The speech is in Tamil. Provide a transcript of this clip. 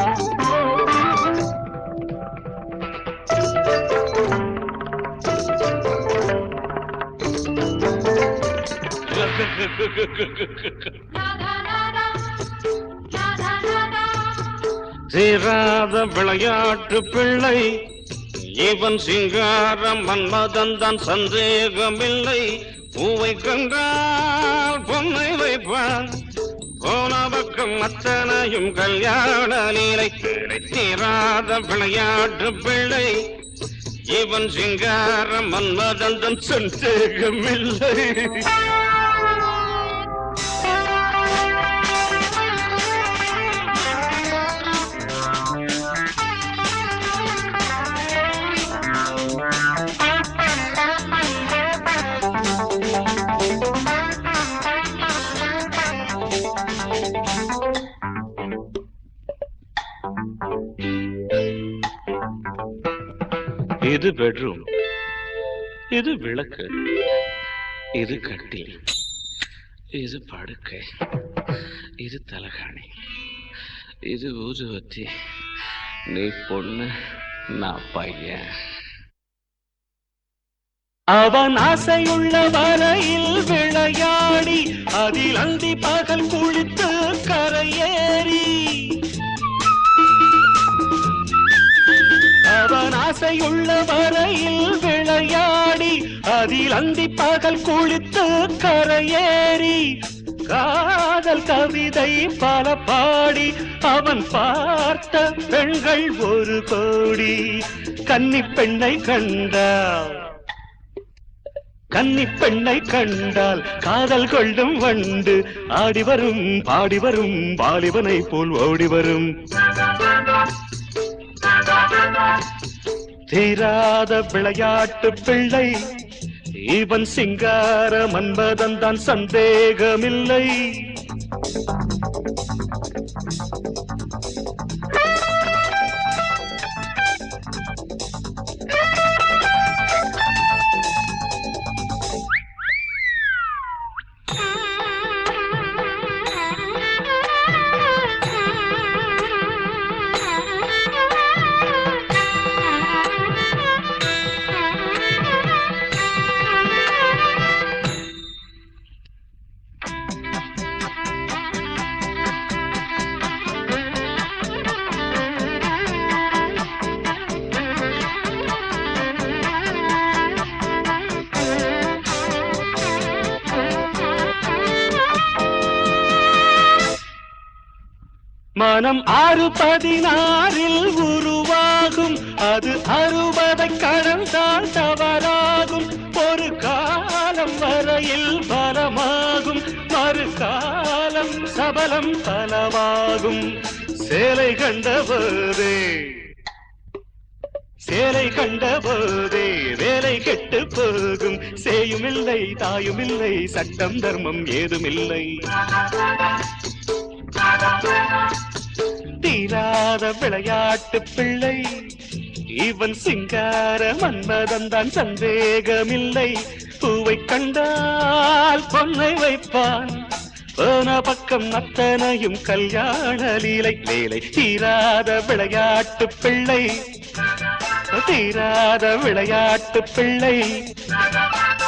சேராத விளையாட்டு பிள்ளை இவன் சிங்காரம் மன்மதன் தான் சந்தேகமில்லை பூவை கண்டால் பொன்னை வைப்பான் போன பக்கம் அத்தனையும் கல்யாண லீலை தீராத விளையாட்டு பிள்ளை இவன் சிங்காரம் மன்மதன் தான் சந்தேகமில்லை இது பெட்ரூம் இது விளக்கு இது கட்டில் இது படுக்கை இது தலகாணி இது ஊதுவத்தி நீ பொண்ணு நான் பையன் அவன் ஆசையுள்ள வரையில் விளையாடி அதில் அந்தி பகல் குளித்து கரையேறி அவன் ஆசையுள்ள வரையில் விளையாடி அதில் அந்தி பகல் குளித்து கரையேறி காதல் கவிதை பல பாடி அவன் பார்த்த பெண்கள் ஒரு கோடி கன்னி பெண்ணை கண்டான் கன்னி பெண்ணை கண்டால் காதல் கொள்ளும் வண்டு ஆடி வரும் பாடி வரும் வாலிபனை போல் ஓடி வரும் தீராத விளையாட்டு பிள்ளை இவன் சிங்கார மன்மதன் தான் சந்தேகமில்லை மனம் ஆறு பதினாறில் உருவாகும் அது அறுபதை கடந்தால் தவறாகும் ஒரு காலம் வரையில் பலமாகும் மறு காலம் சபலம் பலவாகும் சேலை கண்டபோதே சேலை கண்டபோதே வேலை கெட்டு போகும் சேயுமில்லை தாயுமில்லை சட்டம் தர்மம் ஏதுமில்லை தீராத விளையாட்டு பிள்ளை இவன் சிங்கார மன்மதன் தான் சந்தேகமில்லை பூவை கண்டால் பொன்னை வைப்பான் போன பக்கம் அத்தனையும் கல்யாண லீலை வேலை தீராத விளையாட்டு பிள்ளை தீராத விளையாட்டு பிள்ளை